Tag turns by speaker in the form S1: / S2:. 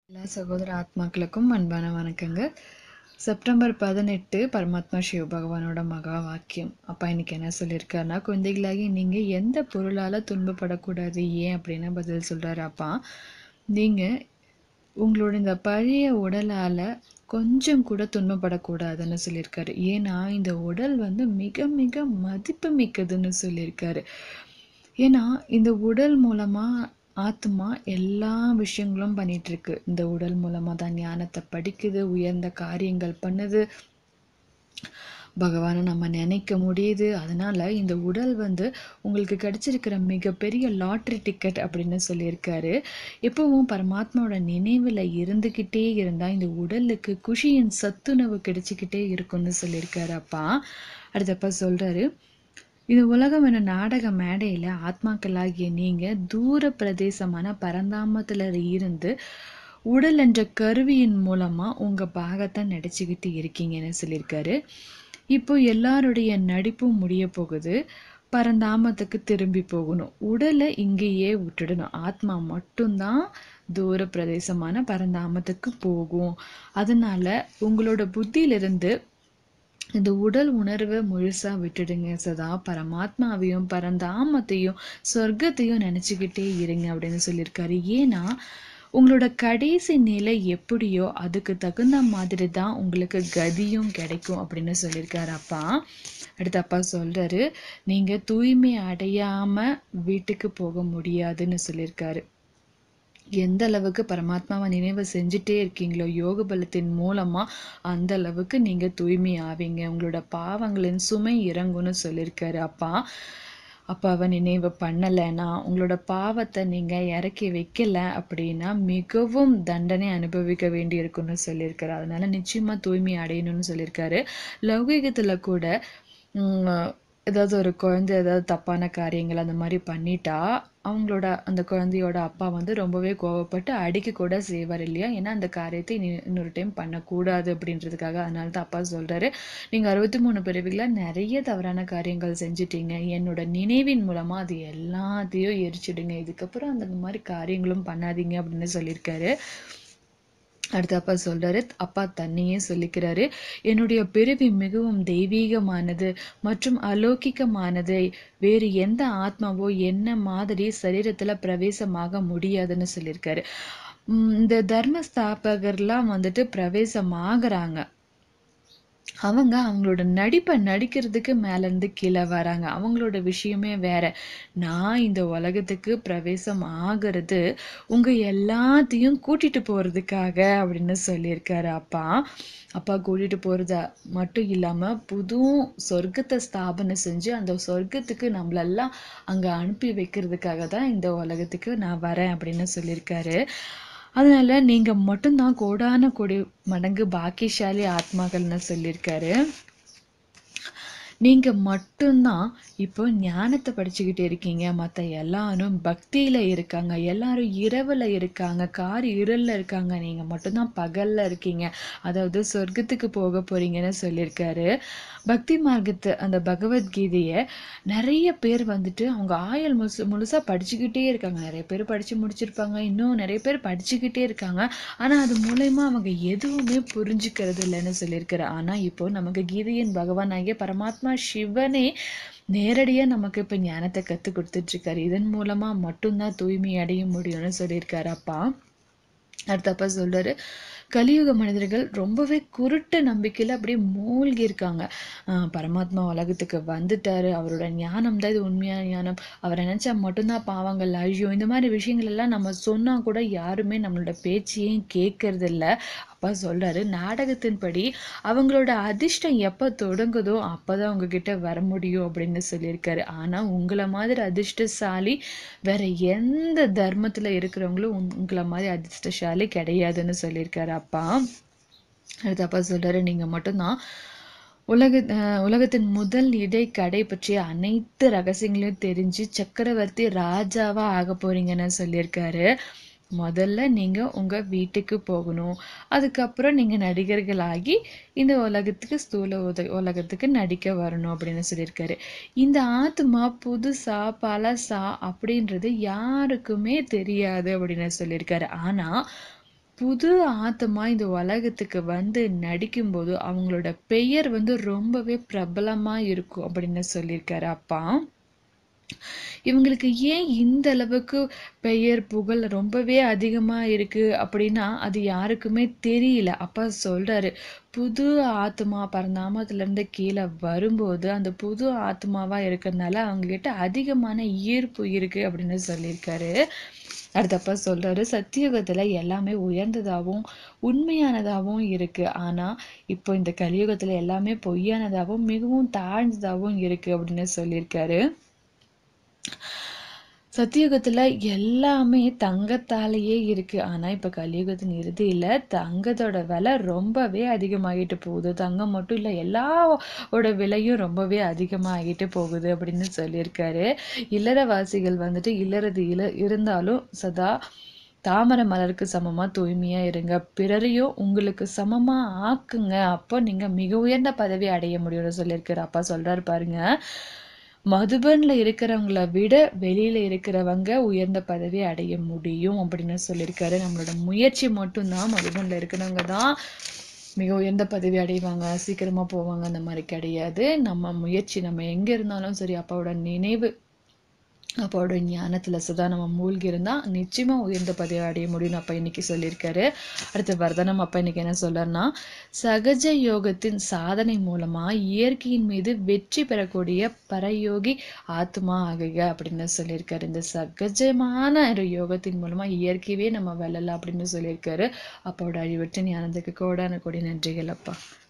S1: எல்லா சகோதர ஆத்மாக்களுக்கும் அன்பான வணக்கங்க செப்டம்பர் பதினெட்டு பரமாத்மா சிவ பகவானோட மகா வாக்கியம் அப்பா இன்னைக்கு என்ன சொல்லியிருக்காருன்னா குழந்தைகளாகி நீங்கள் எந்த பொருளால் துன்பப்படக்கூடாது ஏன் அப்படின்னு பதில் சொல்கிறாரு அப்பா நீங்கள் உங்களோட இந்த பழைய உடலால் கொஞ்சம் கூட துன்பப்படக்கூடாதுன்னு சொல்லியிருக்காரு ஏன்னா இந்த உடல் வந்து மிக மிக மதிப்பு மிக்கதுன்னு சொல்லியிருக்காரு ஏன்னா இந்த உடல் மூலமாக ஆத்மா எல்லா விஷயங்களும் பண்ணிட்டு இருக்கு இந்த உடல் மூலமாக தான் ஞானத்தை படிக்குது உயர்ந்த காரியங்கள் பண்ணுது பகவானை நம்ம நினைக்க முடியுது அதனால இந்த உடல் வந்து உங்களுக்கு கிடைச்சிருக்கிற மிகப்பெரிய லாட்ரி டிக்கெட் அப்படின்னு சொல்லியிருக்காரு எப்பவும் பரமாத்மாவோட நினைவில் இருந்துக்கிட்டே இருந்தால் இந்த உடலுக்கு குஷியின் சத்துணவு கிடைச்சிக்கிட்டே இருக்கும்னு சொல்லியிருக்காரு அப்பா அடுத்தப்பா சொல்கிறாரு இது உலகம் என நாடக மேடையில் ஆத்மாக்களாகிய நீங்கள் தூர பிரதேசமான பரந்தாமத்தில் இருந்து உடல் என்ற கருவியின் மூலமாக உங்கள் பாகத்தை நடிச்சுக்கிட்டு இருக்கீங்கன்னு சொல்லியிருக்காரு இப்போ எல்லாருடைய நடிப்பும் முடிய போகுது பரந்தாமத்துக்கு திரும்பி போகணும் உடலை இங்கேயே விட்டுடணும் ஆத்மா மட்டும்தான் தூர பிரதேசமான பரந்தாமத்துக்கு போகும் அதனால உங்களோட புத்தியிலிருந்து இந்த உடல் உணர்வை முழுசா விட்டுடுங்க சதா பரமாத்மாவையும் பரந்தாமத்தையும் சொர்க்கத்தையும் நினச்சிக்கிட்டே இருங்க அப்படின்னு சொல்லியிருக்காரு ஏன்னா உங்களோட கடைசி நிலை எப்படியோ அதுக்கு தகுந்த மாதிரி தான் உங்களுக்கு கதியும் கிடைக்கும் அப்படின்னு சொல்லியிருக்காரு அப்பா அடுத்து அப்பா சொல்றாரு நீங்க தூய்மை அடையாம வீட்டுக்கு போக முடியாதுன்னு சொல்லியிருக்காரு எந்த அளவுக்கு பரமாத்மாவை நினைவு செஞ்சுட்டே இருக்கீங்களோ யோக பலத்தின் மூலமா அந்த அளவுக்கு நீங்க தூய்மை ஆவீங்க உங்களோட பாவங்களின் சுமை இறங்கும்னு சொல்லியிருக்காரு அப்பா அப்பாவை நினைவு பண்ணலைன்னா உங்களோட பாவத்தை நீங்கள் இறக்கி வைக்கல அப்படின்னா மிகவும் தண்டனை அனுபவிக்க வேண்டி இருக்குன்னு சொல்லியிருக்காரு அதனால நிச்சயமாக தூய்மை அடையணும்னு சொல்லியிருக்காரு லௌகிகத்தில் கூட ஏதாவது ஒரு குழந்தை ஏதாவது தப்பான காரியங்கள் அந்த மாதிரி பண்ணிட்டா அவங்களோட அந்த குழந்தையோட அப்பா வந்து ரொம்பவே கோவப்பட்டு அடிக்க கூட செய்வார் இல்லையா ஏன்னா அந்த காரியத்தை இன்னொரு டைம் பண்ணக்கூடாது அப்படின்றதுக்காக அதனால தான் அப்பா சொல்கிறாரு நீங்கள் அறுபத்தி மூணு பிறவிகளில் நிறைய தவறான காரியங்கள் செஞ்சிட்டீங்க என்னோட நினைவின் மூலமாக அது எல்லாத்தையும் எரிச்சிடுங்க இதுக்கப்புறம் அந்த மாதிரி காரியங்களும் பண்ணாதீங்க அப்படின்னு சொல்லியிருக்காரு அடுத்து அப்பா சொல்றாரு அப்பா தன்னையே சொல்லிக்கிறாரு என்னுடைய பிறவி மிகவும் தெய்வீகமானது மற்றும் அலௌகிகமானது வேறு எந்த ஆத்மாவோ என்ன மாதிரி சரீரத்துல பிரவேசமாக முடியாதுன்னு சொல்லியிருக்காரு இந்த தர்ம ஸ்தாபகர்லாம் வந்துட்டு பிரவேசம் ஆகுறாங்க அவங்க அவங்களோட நடிப்பை நடிக்கிறதுக்கு மேலேருந்து கீழே வராங்க அவங்களோட விஷயமே வேற நான் இந்த உலகத்துக்கு பிரவேசம் ஆகிறது உங்க எல்லாத்தையும் கூட்டிட்டு போறதுக்காக அப்படின்னு சொல்லியிருக்காரு அப்பா அப்பா கூட்டிட்டு போறத மட்டும் இல்லாம புது சொர்க்கத்தை ஸ்தாபனை செஞ்சு அந்த சொர்க்கத்துக்கு நம்மளெல்லாம் அங்க அனுப்பி வைக்கிறதுக்காக தான் இந்த உலகத்துக்கு நான் வரேன் அப்படின்னு சொல்லியிருக்காரு அதனால நீங்க மட்டும்தான் கோடான கொடி மடங்கு பாக்கியசாலி ஆத்மாக்கள்னு சொல்லியிருக்காரு நீங்க மட்டும்தான் இப்போ ஞானத்தை படிச்சுக்கிட்டு இருக்கீங்க மற்ற எல்லாரும் பக்தியில இருக்காங்க எல்லாரும் இரவுல இருக்காங்க கார் இருளில் இருக்காங்க நீங்க மட்டும்தான் பகல்ல இருக்கீங்க அதாவது சொர்க்கத்துக்கு போக போறீங்கன்னு சொல்லியிருக்காரு பக்தி மார்க்கத்தை அந்த பகவத்கீதையை நிறைய பேர் வந்துட்டு அவங்க ஆயல் முழுசு முழுசா படிச்சுக்கிட்டே இருக்காங்க நிறைய பேர் படிச்சு முடிச்சிருப்பாங்க இன்னும் நிறைய பேர் படிச்சுக்கிட்டே இருக்காங்க ஆனா அது மூலயமா அவங்க எதுவுமே புரிஞ்சுக்கிறது இல்லைன்னு சொல்லியிருக்காரு ஆனா இப்போ நமக்கு கீதையின் பகவான் ஆகிய பரமாத்மா சிவனே நேரடியா நமக்கு இப்ப ஞானத்தை கத்து கொடுத்துட்டு இருக்காரு இதன் மூலமா மட்டும்தான் தூய்மை அடைய முடியும்னு சொல்லியிருக்காரு அப்பா அடுத்தப்பா சொல்றாரு கலியுக மனிதர்கள் ரொம்பவே குருட்டு நம்பிக்கையில் அப்படியே மூழ்கி இருக்காங்க பரமாத்மா உலகத்துக்கு வந்துட்டாரு அவரோட ஞானம் தான் இது உண்மையான ஞானம் அவரை நினைச்சா மட்டும்தான் பாவங்கள் அழியும் இந்த மாதிரி விஷயங்கள் எல்லாம் நம்ம சொன்னா கூட யாருமே நம்மளோட பேச்சையும் கேட்கறது இல்லை அப்பா சொல்றாரு நாடகத்தின்படி அவங்களோட அதிர்ஷ்டம் எப்போ தொடங்குதோ அப்போதான் உங்ககிட்ட வர முடியும் அப்படின்னு சொல்லியிருக்காரு ஆனா உங்களை மாதிரி அதிர்ஷ்டசாலி வேற எந்த தர்மத்துல இருக்கிறவங்களும் உங்களை மாதிரி அதிர்ஷ்டசாலி கிடையாதுன்னு சொல்லியிருக்காரு அப்பா அடுத்து அப்பா சொல்றாரு நீங்க மட்டும்தான் உலக உலகத்தின் முதல் இடை கடை பற்றிய அனைத்து ரகசியங்களையும் தெரிஞ்சு சக்கரவர்த்தி ராஜாவா ஆக போறீங்கன்னு சொல்லியிருக்காரு முதல்ல நீங்க உங்க வீட்டுக்கு போகணும் அதுக்கப்புறம் நீங்க நடிகர்களாகி இந்த உலகத்துக்கு ஸ்தூல உத உலகத்துக்கு நடிக்க வரணும் அப்படின்னு சொல்லியிருக்காரு இந்த ஆத்மா புதுசா பழசா அப்படின்றது யாருக்குமே தெரியாது அப்படின்னு சொல்லியிருக்காரு ஆனா புது ஆத்மா இந்த உலகத்துக்கு வந்து நடிக்கும்போது அவங்களோட பெயர் வந்து ரொம்பவே பிரபலமா இருக்கும் அப்படின்னு சொல்லியிருக்காரு அப்பா இவங்களுக்கு ஏன் இந்த அளவுக்கு பெயர் புகழ் ரொம்பவே அதிகமா இருக்கு அப்படின்னா அது யாருக்குமே தெரியல அப்பா சொல்றாரு புது ஆத்மா பரந்தாமத்துல இருந்து கீழே வரும்போது அந்த புது ஆத்மாவா இருக்கிறதுனால அவங்க கிட்ட அதிகமான ஈர்ப்பு இருக்கு அப்படின்னு சொல்லியிருக்காரு அடுத்தப்ப சொல்றாரு சத்தியுகத்துல எல்லாமே உயர்ந்ததாகவும் உண்மையானதாகவும் இருக்கு ஆனா இப்போ இந்த கலியுகத்துல எல்லாமே பொய்யானதாகவும் மிகவும் தாழ்ந்ததாகவும் இருக்கு அப்படின்னு சொல்லியிருக்காரு சத்தியுகத்துல எல்லாமே தங்கத்தாலேயே இருக்கு ஆனா இப்ப கலியுகத்தின் இறுதியில தங்கத்தோட விலை ரொம்பவே அதிகமாகிட்டு போகுது தங்கம் மட்டும் இல்ல எல்லாவோட விலையும் ரொம்பவே அதிகமாகிட்டு போகுது அப்படின்னு சொல்லியிருக்காரு இல்லறவாசிகள் வந்துட்டு இல்லறது இல இருந்தாலும் சதா தாமரை மலருக்கு சமமா தூய்மையா இருங்க பிறரையும் உங்களுக்கு சமமா ஆக்குங்க அப்போ நீங்க மிக உயர்ந்த பதவி அடைய முடியும்னு சொல்லியிருக்காரு அப்பா சொல்றாரு பாருங்க மதுபன்ல இருக்கிறவங்கள விட வெளியில இருக்கிறவங்க உயர்ந்த பதவி அடைய முடியும் அப்படின்னு சொல்லியிருக்காரு நம்மளோட முயற்சி மட்டும்தான் மதுபன்ல இருக்கிறவங்க தான் மிக உயர்ந்த பதவி அடைவாங்க சீக்கிரமா போவாங்க அந்த மாதிரி கிடையாது நம்ம முயற்சி நம்ம எங்க இருந்தாலும் சரி அப்பாவோட நினைவு அப்பாவோட ஞானத்துல சதா நம்ம மூழ்கி இருந்தா நிச்சயமா உயர்ந்த பதவி அடைய முடியும்னு அப்பா இன்னைக்கு சொல்லியிருக்காரு அடுத்து வர்தனம் அப்பா இன்னைக்கு என்ன சொல்றாருன்னா சகஜ யோகத்தின் சாதனை மூலமா இயற்கையின் மீது வெற்றி பெறக்கூடிய பரயோகி ஆத்மா ஆகுக அப்படின்னு சொல்லியிருக்காரு இந்த சகஜமான ஒரு யோகத்தின் மூலமா இயற்கையவே நம்ம வெல்லலாம் அப்படின்னு சொல்லியிருக்காரு அப்பாவோட அழிவற்ற ஞானத்துக்கு கோடான கோடி நன்றிகள் அப்பா